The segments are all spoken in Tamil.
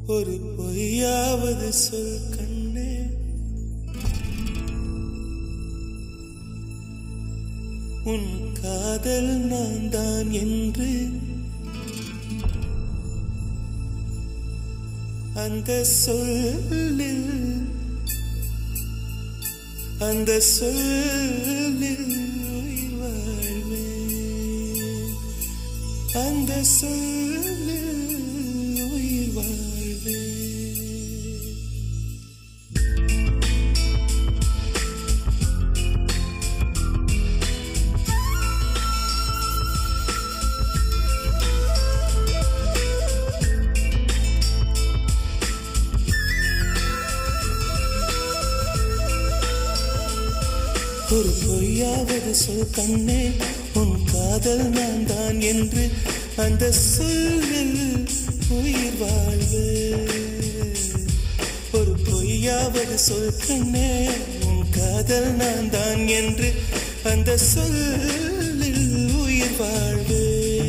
ஒரு பொய்யாவது சொல் கண்ணே உன் காதல் நான் தான் என்று அந்த சொல்லில் அந்த சொல்லில் உயிர் வாழ்வேன் அந்த சொல்லில் உயிர் வாழ்வேன் ஒரு பொய்யாவது சொல் கண்ணே உன் காதல் நான் தான் என்று அந்த சொல்லில் உயிர் வாழ்வு ஒரு பொய்யாவது சொல் கண்ணே உன் காதல் நான் தான் என்று அந்த சொல்லில் உயிர் வாழ்வு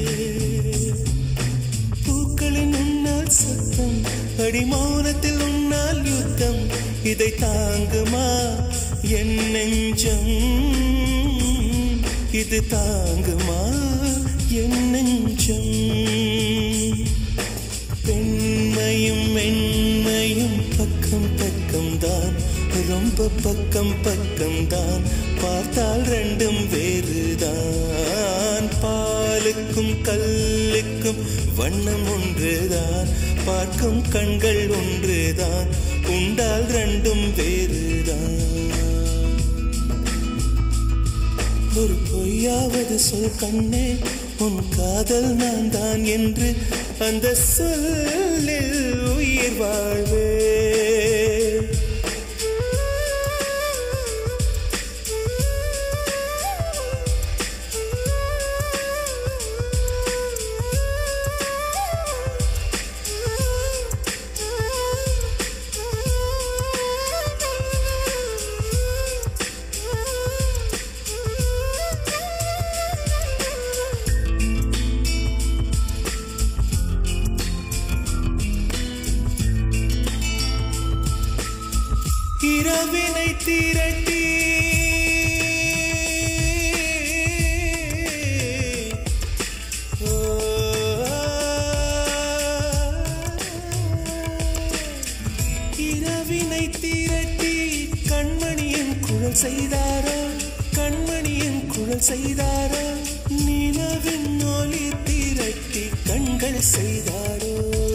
பூக்களின் உன்னால் சத்தம் அடிமௌனத்தில் உன்னால் யுத்தம் இதை தாங்குமா என் நெஞ்சம் இது தாங்குமா என் நெஞ்சம் பெண்மையும் மென்மையும் பக்கம் பக்கம் தான் ரொம்ப பக்கம் பக்கம் தான் பார்த்தால் ரெண்டும் வேறுதான் பாலுக்கும் கல்லுக்கும் வண்ணம் ஒன்றுதான் பார்க்கும் கண்கள் ஒன்றுதான் உண்டால் ரெண்டும் வேறுதான் ஒரு பொய்யாவது சொல் கண்ணே உன் காதல் நான் தான் என்று அந்த சொல்லில் உயிர் வாழ்வே இரவினை திரட்டி ஓ, இரவினை திரட்டி கண்மணியின் குழல் செய்தாரோ கண்மணியின் குழல் செய்தாரோ நிலவின் ஒளி திரட்டி கண்கள் செய்தாரோ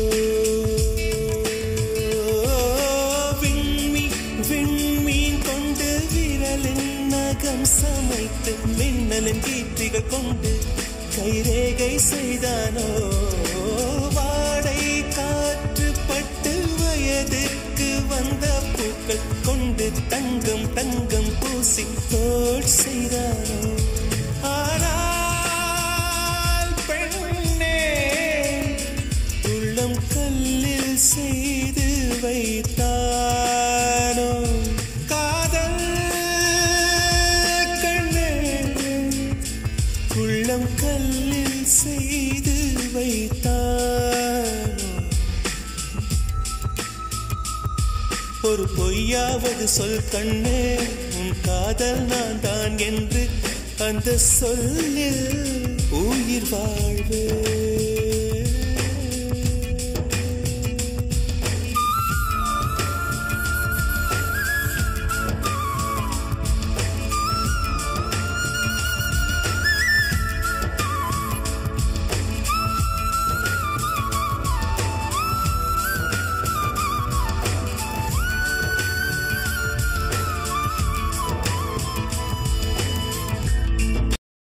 விண்மீ விண்மீன் கொண்டு விரலின் நகம் சமைத்து மின்னலின் கீர்த்திகள் கொண்டு கைரேகை செய்தானோ வாடை காற்று பட்டு வயதுக்கு வந்த பூக்கள் கொண்டு தங்கம் தங்கம் பூசி தோல் செய்தானோ ஆனால் பெண்ணே உள்ளம் கல்லில் செய்து வைத்தானோ காதல் கண்ணே உள்ளம் கல்லில் செய்து வைத்தானோ ஒரு பொய்யாவது சொல் கண்ணே உன் காதல் நான் தான் என்று அந்த சொல்லில் உயிர் வாழ்வே